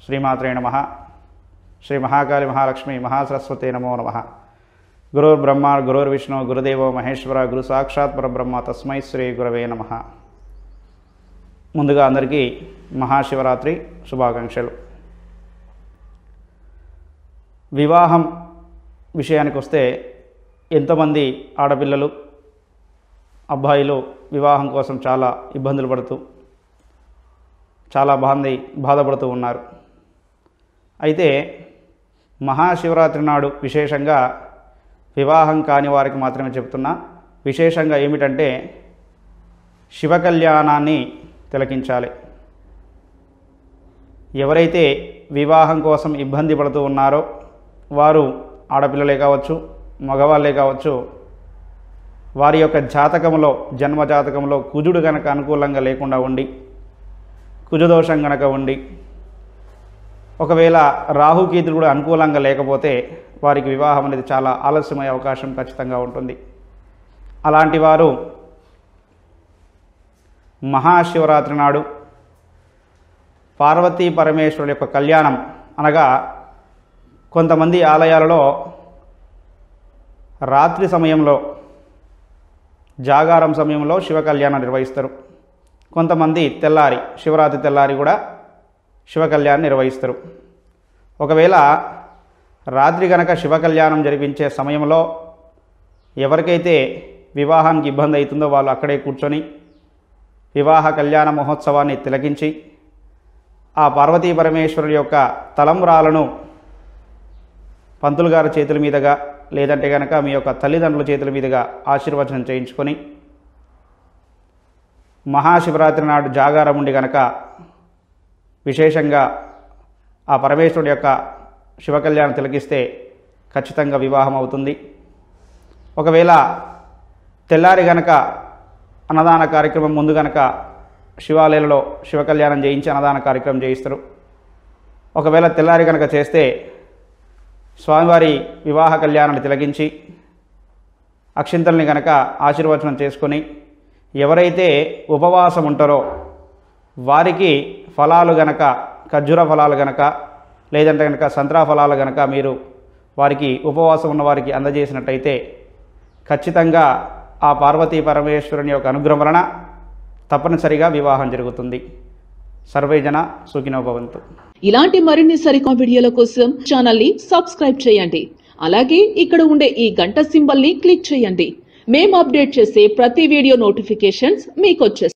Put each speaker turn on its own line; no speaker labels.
శ్రీమాత్రే నమ శ్రీ మహాకాళి మహాలక్ష్మి మహాసరస్వతి నమో నమ గురుర్ బ్రహ్మ గురుర్ విష్ణు గురుదేవో మహేశ్వర గురు సాక్షాత్ పరబ్రహ్మ తస్మై శ్రీ గురవే నమ ముందుగా అందరికీ మహాశివరాత్రి శుభాకాంక్షలు వివాహం విషయానికి వస్తే ఎంతోమంది ఆడపిల్లలు అబ్బాయిలు వివాహం కోసం చాలా ఇబ్బందులు పడుతూ చాలా బాధ బాధపడుతూ ఉన్నారు అయితే మహాశివరాత్రి నాడు విశేషంగా వివాహం కాని వారికి మాత్రమే చెప్తున్నా విశేషంగా ఏమిటంటే శివ కళ్యాణాన్ని తిలకించాలి ఎవరైతే వివాహం కోసం ఇబ్బంది పడుతూ ఉన్నారో వారు ఆడపిల్లలే కావచ్చు మగవాళ్ళే కావచ్చు వారి యొక్క జాతకంలో జన్మ జాతకంలో కుజుడు గనక అనుకూలంగా లేకుండా ఉండి కుజదోషం గనక ఉండి ఒకవేళ రాహుకేతులు కూడా అనుకూలంగా లేకపోతే వారికి వివాహం అనేది చాలా ఆలస్యమయ్యే అవకాశం ఖచ్చితంగా ఉంటుంది అలాంటి వారు మహాశివరాత్రి నాడు పార్వతీ పరమేశ్వరుడు యొక్క కళ్యాణం అనగా కొంతమంది ఆలయాలలో రాత్రి సమయంలో జాగారం సమయంలో శివ కళ్యాణం నిర్వహిస్తారు కొంతమంది తెల్లారి శివరాత్రి తెల్లారి కూడా శివ కళ్యాణం నిర్వహిస్తారు ఒకవేళ రాత్రి గనక శివ కళ్యాణం జరిపించే సమయంలో ఎవరికైతే వివాహానికి ఇబ్బంది అవుతుందో వాళ్ళు అక్కడే కూర్చొని వివాహ కళ్యాణ మహోత్సవాన్ని తిలకించి ఆ పార్వతీ పరమేశ్వరుడి యొక్క తలంబ్రాలను పంతులు గారి చేతుల మీదుగా లేదంటే కనుక మీ యొక్క తల్లిదండ్రుల చేతుల మీదుగా ఆశీర్వచనం చేయించుకొని మహాశివరాత్రి నాడు జాగారం ఉండి గనక విశేషంగా ఆ పరమేశ్వరుడి యొక్క శివకళ్యాణం తిలకిస్తే ఖచ్చితంగా వివాహం అవుతుంది ఒకవేళ తెల్లారి గనక అన్నదాన కార్యక్రమం ముందు గనక శివాలయాలలో శివకళ్యాణం చేయించి అన్నదాన కార్యక్రమం చేయిస్తారు ఒకవేళ తెల్లారి కనుక చేస్తే స్వామివారి వివాహ కళ్యాణాన్ని తిలగించి అక్షింతల్ని గనక ఆశీర్వచనం చేసుకొని ఎవరైతే ఉపవాసం ఉంటారో వారికి ఫలాలు గనక ఖర్జూర ఫలాలు గనక లేదంటే కనుక సంత్రా ఫలాలు గనక మీరు వారికి ఉపవాసం ఉన్న వారికి అందజేసినట్టయితే ఖచ్చితంగా ఆ పార్వతీ పరమేశ్వరుని యొక్క అనుగ్రహం వలన తప్పనిసరిగా వివాహం జరుగుతుంది సర్వేజన సుఖినోభవంతు
ఇలాంటి మరిన్ని సరికొత్త వీడియోల కోసం ఛానల్ ని సబ్స్క్రైబ్ చేయండి అలాగే ఇక్కడ ఉండే ఈ గంట సింబల్ ని క్లిక్ చేయండి మేము అప్డేట్ చేసే ప్రతి వీడియో నోటిఫికేషన్స్ మీకు